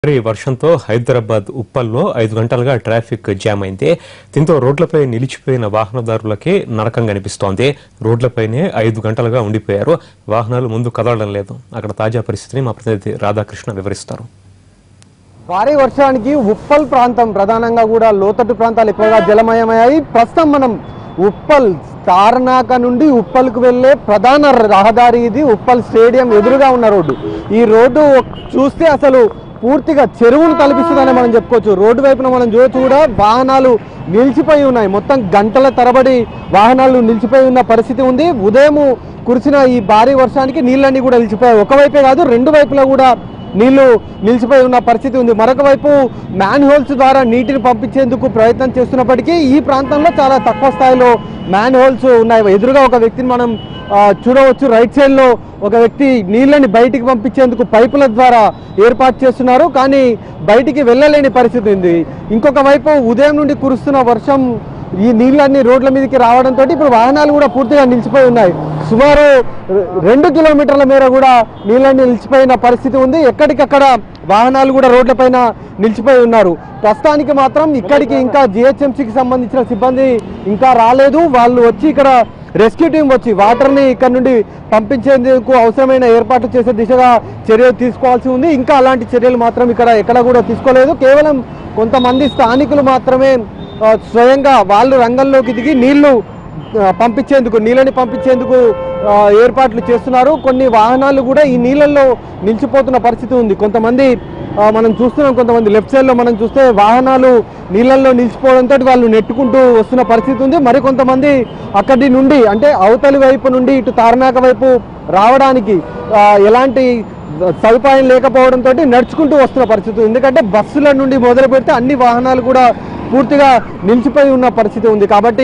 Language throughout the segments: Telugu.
భారీ వర్షంతో హైదరాబాద్ ఉప్పల్లో ఐదు గంటలుగా ట్రాఫిక్ జామ్ అయింది దీంతో రోడ్లపై నిలిచిపోయిన వాహనదారులకి నరకం కనిపిస్తోంది రోడ్లపైనే ఐదు గంటలుగా ఉండిపోయారు వాహనాలు ముందు కదలడం లేదు అక్కడ తాజా పరిస్థితిని మా ప్రతినిధి రాధాకృష్ణ వివరిస్తారు భారీ వర్షానికి ఉప్పల్ ప్రాంతం ప్రధానంగా కూడా లోతట్టు ప్రాంతాలు ఎక్కువగా జలమయమయ్యాయి ప్రస్తుతం మనం ఉప్పల్ తార్నాక నుండి ఉప్పల్కు వెళ్ళే ప్రధాన రహదారి ఇది ఉప్పల్ స్టేడియం ఎదురుగా ఉన్న రోడ్డు ఈ రోడ్డు చూస్తే అసలు పూర్తిగా చెరువును తలపిస్తుందని మనం చెప్పుకోవచ్చు రోడ్డు వైపున మనం చూడొచ్చు కూడా వాహనాలు నిలిచిపోయి ఉన్నాయి మొత్తం గంటల తరబడి వాహనాలు నిలిచిపోయి ఉన్న పరిస్థితి ఉంది ఉదయం కురిసిన ఈ భారీ వర్షానికి నీళ్ళన్నీ కూడా నిలిచిపోయాయి ఒకవైపే కాదు రెండు వైపులా కూడా నీళ్లు నిలిచిపోయి ఉన్న పరిస్థితి ఉంది మరొక వైపు మ్యాన్ హోల్స్ ద్వారా నీటిని పంపించేందుకు ప్రయత్నం చేస్తున్నప్పటికీ ఈ ప్రాంతంలో చాలా తక్కువ స్థాయిలో మ్యాన్ హోల్స్ ఉన్నాయి ఎదురుగా ఒక వ్యక్తిని మనం ఆ, చూడవచ్చు రైట్ సైడ్ లో ఒక వ్యక్తి నీళ్ళని బయటికి పంపించేందుకు పైపుల ద్వారా ఏర్పాటు చేస్తున్నారు కానీ బయటికి వెళ్ళలేని పరిస్థితి ఉంది ఇంకొక వైపు ఉదయం నుండి కురుస్తున్న వర్షం ఈ నీళ్ళన్నీ రోడ్ల మీదకి రావడంతో ఇప్పుడు వాహనాలు కూడా పూర్తిగా నిలిచిపోయి ఉన్నాయి సుమారు రె- రెండు కిలోమీటర్ల మేర కూడా నీళ్ళన్నీ నిలిచిపోయిన పరిస్థితి ఉంది ఎక్కడికక్కడ వాహనాలు కూడా రోడ్లపైన నిలిచిపోయి ఉన్నారు ప్రస్తుతానికి మాత్రం ఇక్కడికి ఇంకా జిహెచ్ఎంసీకి సంబంధించిన సిబ్బంది ఇంకా రాలేదు వాళ్ళు వచ్చి ఇక్కడ రెస్క్యూ టీం వచ్చి వాటర్ని ఇక్కడ నుండి పంపించేందుకు అవసరమైన ఏర్పాట్లు చేసే దిశగా చర్యలు తీసుకోవాల్సి ఉంది ఇంకా అలాంటి చర్యలు మాత్రం ఇక్కడ ఎక్కడ కూడా తీసుకోలేదు కేవలం కొంతమంది స్థానికులు మాత్రమే ఆ, స్వయంగా వాళ్ళు రంగంలోకి దిగి నీళ్లు ఆ, పంపించేందుకు నీళ్ళని పంపించేందుకు ఆ, ఏర్పాట్లు చేస్తున్నారు కొన్ని వాహనాలు కూడా ఈ నీళ్ళల్లో నిలిచిపోతున్న పరిస్థితి ఉంది కొంతమంది ఆ, మనం చూస్తున్నాం కొంతమంది లెఫ్ట్ సైడ్ లో మనం చూస్తే వాహనాలు నీళ్ళల్లో నిలిచిపోవడంతో వాళ్ళు నెట్టుకుంటూ వస్తున్న పరిస్థితి ఉంది మరి కొంతమంది అక్కడి నుండి అంటే అవతలి వైపు నుండి ఇటు తారనాక వైపు రావడానికి ఆ, ఎలాంటి సదుపాయం లేకపోవడంతో నడుచుకుంటూ వస్తున్న పరిస్థితి ఉంది. ఎందుకంటే బస్సుల నుండి మొదలు పెడితే అన్ని వాహనాలు కూడా పూర్తిగా నిలిచిపోయి ఉన్న పరిస్థితి ఉంది కాబట్టి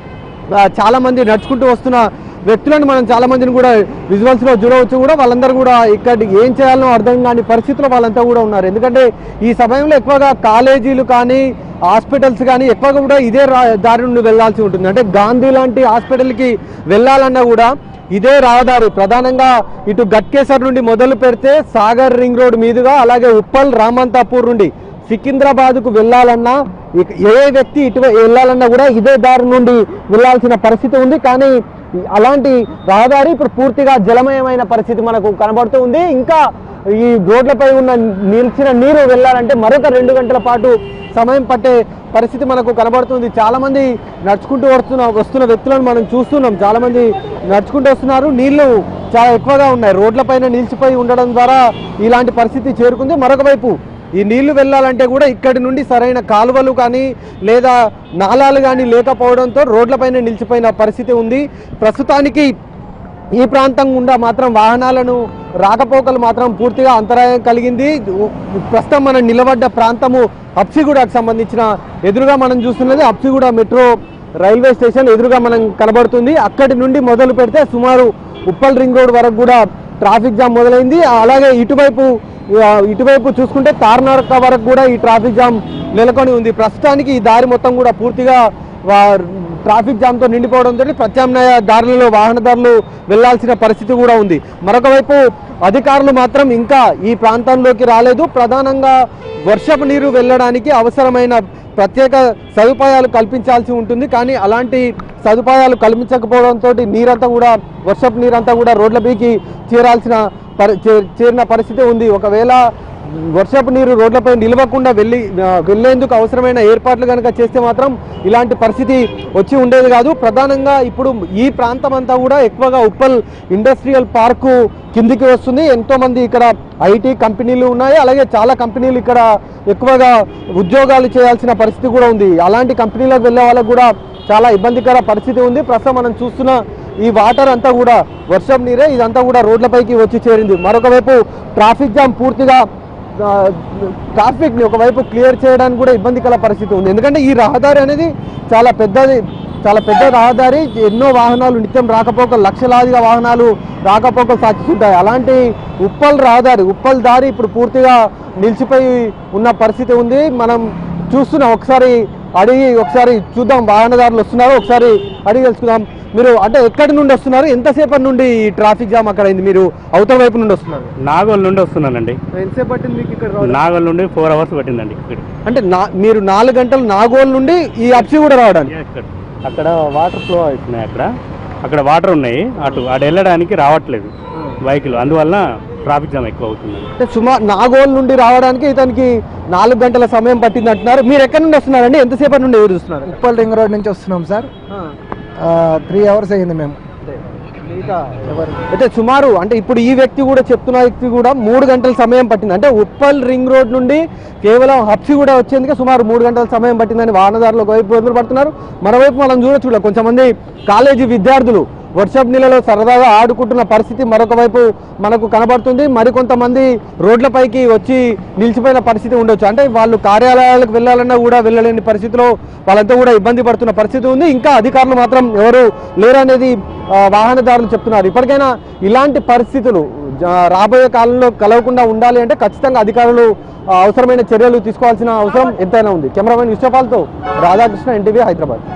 ఆ, చాలా మంది నడుచుకుంటూ వస్తున్న వ్యక్తులను మనం చాలా మందిని కూడా విజువల్స్ లో చూడవచ్చు కూడా వాళ్ళందరూ కూడా ఇక్కడ ఏం చేయాలనో అర్థం కాని పరిస్థితుల్లో వాళ్ళంతా కూడా ఉన్నారు ఎందుకంటే ఈ సమయంలో ఎక్కువగా కాలేజీలు కానీ హాస్పిటల్స్ కానీ ఎక్కువగా కూడా ఇదే రా- దారి నుండి వెళ్ళాల్సి ఉంటుంది అంటే గాంధీ లాంటి హాస్పిటల్కి వెళ్ళాలన్నా కూడా ఇదే రహదారి ప్రధానంగా ఇటు గట్కేసర్ నుండి మొదలు పెడితే సాగర్ రింగ్ రోడ్ మీదుగా అలాగే ఉప్పల్ రామంతాపూర్ నుండి సికింద్రాబాద్ కు వెళ్ళాలన్నా ఇక- ఏ వ్యక్తి ఇటు వెళ్ళాలన్నా కూడా ఇదే దారి నుండి వెళ్ళాల్సిన పరిస్థితి ఉంది కానీ అలాంటి రహదారి ఇప్పుడు పూర్తిగా జలమయమైన పరిస్థితి మనకు కనబడుతూ ఉంది ఇంకా ఈ రోడ్లపై ఉన్న నిలిచిన నీరు వెళ్ళాలంటే మరొక రెండు గంటల పాటు సమయం పట్టే పరిస్థితి మనకు కనబడుతుంది చాలా మంది నడుచుకుంటూ వస్తున్న వస్తున్న వ్యక్తులను మనం చూస్తున్నాం చాలా మంది నడుచుకుంటూ వస్తున్నారు నీళ్లు చాలా ఎక్కువగా ఉన్నాయి రోడ్లపైన నిలిచిపోయి ఉండడం ద్వారా ఇలాంటి పరిస్థితి చేరుకుంది మరొక వైపు ఈ నీళ్లు వెళ్ళాలంటే కూడా ఇక్కడి నుండి సరైన కాలువలు కానీ లేదా నాలాలు కానీ లేకపోవడంతో రోడ్లపైన నిలిచిపోయిన పరిస్థితి ఉంది ప్రస్తుతానికి ఈ ప్రాంతం గుండా మాత్రం వాహనాలను రాకపోకలు మాత్రం పూర్తిగా అంతరాయం కలిగింది ఉ- ప్రస్తుతం మనం నిలబడ్డ ప్రాంతము హప్సిగూడకు సంబంధించిన ఎదురుగా మనం చూస్తున్నది హప్సిగూడ మెట్రో రైల్వే స్టేషన్ ఎదురుగా మనం కనబడుతుంది అక్కడి నుండి మొదలు పెడితే సుమారు ఉప్పల్ రింగ్ రోడ్ వరకు కూడా ట్రాఫిక్ జామ్ మొదలైంది అలాగే ఇటువైపు ఆ, ఇటువైపు చూసుకుంటే తార్నాక వరకు కూడా ఈ ట్రాఫిక్ జామ్ నెలకొని ఉంది ప్రస్తుతానికి ఈ దారి మొత్తం కూడా పూర్తిగా వా- ట్రాఫిక్ జామ్ తో నిండిపోవడంతో ప్రత్యామ్నాయ దారులలో వాహనదారులు వెళ్లాల్సిన పరిస్థితి కూడా ఉంది మరొక వైపు అధికారులు మాత్రం ఇంకా ఈ ప్రాంతంలోకి రాలేదు ప్రధానంగా వర్షపు నీరు వెళ్ళడానికి అవసరమైన ప్రత్యేక సదుపాయాలు కల్పించాల్సి ఉంటుంది కానీ అలాంటి సదుపాయాలు కల్పించకపోవడంతో నీరంతా కూడా వర్షపు నీరంతా కూడా రోడ్లపైకి చేరాల్సిన పరి చే- చేరిన పరిస్థితి ఉంది ఒకవేళ వర్షపు నీరు రోడ్లపై నిలవకుండా వెళ్ళి ఆ, వెళ్లేందుకు అవసరమైన ఏర్పాట్లు కనుక చేస్తే మాత్రం ఇలాంటి పరిస్థితి వచ్చి ఉండేది కాదు ప్రధానంగా ఇప్పుడు ఈ ప్రాంతం అంతా కూడా ఎక్కువగా ఉప్పల్ ఇండస్ట్రియల్ పార్కు కిందికి వస్తుంది ఎంతో మంది ఇక్కడ ఐటీ కంపెనీలు ఉన్నాయి అలాగే చాలా కంపెనీలు ఇక్కడ ఎక్కువగా ఉద్యోగాలు చేయాల్సిన పరిస్థితి కూడా ఉంది అలాంటి కంపెనీలకు వెళ్ళే వాళ్ళకు కూడా చాలా ఇబ్బందికర పరిస్థితి ఉంది ప్రస్తుతం మనం చూస్తున్న ఈ వాటర్ అంతా కూడా వర్షం నీరే ఇదంతా కూడా రోడ్లపైకి వచ్చి చేరింది మరొక వైపు ట్రాఫిక్ జామ్ పూర్తిగా ఆ, ట్రాఫిక్ ని ఒకవైపు క్లియర్ చేయడానికి కూడా ఇబ్బందికర పరిస్థితి ఉంది ఎందుకంటే ఈ రహదారి అనేది చాలా పెద్దది చాలా పెద్ద రహదారి ఎన్నో వాహనాలు నిత్యం రాకపోకలు లక్షలాదిగా వాహనాలు రాకపోకలు సాధిస్తుంటాయి అలాంటి ఉప్పల్ రహదారి ఉప్పల్ దారి ఇప్పుడు పూర్తిగా నిలిచిపోయి ఉన్న పరిస్థితి ఉంది మనం చూస్తున్నాం ఒకసారి అడిగి ఒకసారి చూద్దాం వాహనదారులు వస్తున్నారు ఒకసారి అడిగి తెలుసుకుందాం మీరు అంటే ఎక్కడి నుండి వస్తున్నారు ఎంతసేపటి నుండి ఈ ట్రాఫిక్ జామ్ అక్కడ అయింది మీరు అవతల వైపు నుండి వస్తున్నారు నాగోల్ నుండి వస్తున్నానండి ఎంతసేపు పట్టింది మీకు ఇక్కడ రావడానికి? నాగోల్ నుండి ఫోర్ అవర్స్ పట్టిందండి ఇక్కడ అంటే నా మీరు నాలుగు గంటలు నాగోల్ నుండి ఈ అప్సి కూడా రావడానికి ఇక్కడ అక్కడ వాటర్ ఫ్లో అవుతున్నాయి అక్కడ అక్కడ వాటర్ ఉన్నాయి అటు అటు వెళ్ళడానికి రావట్లేదు బైకులు అందువల్ల ట్రాఫిక్ జామ్ ఎక్కువ అవుతుంది అంటే సుమారు నాగోల్ నుండి రావడానికి ఇతనికి నాలుగు గంటల సమయం పట్టింది అంటున్నారు మీరు ఎక్కడి నుండి వస్తున్నారండి ఎంతసేపటి నుండి ఎదురు చూస్తున్నారు ఉప్పల్ రింగ్ రోడ్ నుంచి వస్తున్నాం సార్ త్రీ అవర్స్ అయ్యింది మేము అయితే సుమారు అంటే ఇప్పుడు ఈ వ్యక్తి కూడా చెప్తున్న వ్యక్తి కూడా మూడు గంటల సమయం పట్టింది అంటే ఉప్పల్ రింగ్ రోడ్ నుండి కేవలం హప్సి కూడా వచ్చేందుకే సుమారు మూడు గంటల సమయం పట్టిందని వాహనదారులు ఒకవైపు ఎదురు పడుతున్నారు మరోవైపు మనం చూడొచ్చు కూడా కొంతమంది కాలేజీ విద్యార్థులు వర్షపు నీళ్ళలో సరదాగా ఆడుకుంటున్న పరిస్థితి మరొక వైపు మనకు కనబడుతుంది మరికొంతమంది రోడ్లపైకి వచ్చి నిలిచిపోయిన పరిస్థితి ఉండొచ్చు అంటే వాళ్ళు కార్యాలయాలకు వెళ్ళాలన్నా కూడా వెళ్ళలేని పరిస్థితిలో వాళ్ళంతా కూడా ఇబ్బంది పడుతున్న పరిస్థితి ఉంది ఇంకా అధికారులు మాత్రం ఎవరు లేరనేది ఆ, వాహనదారులు చెప్తున్నారు ఇప్పటికైనా ఇలాంటి పరిస్థితులు జా- రాబోయే కాలంలో కలవకుండా ఉండాలి అంటే ఖచ్చితంగా అధికారులు ఆ, అవసరమైన చర్యలు తీసుకోవాల్సిన అవసరం ఎంతైనా ఉంది కెమెరామెన్ విశ్వపాల్తో రాధాకృష్ణ ఎన్టీవీ హైదరాబాద్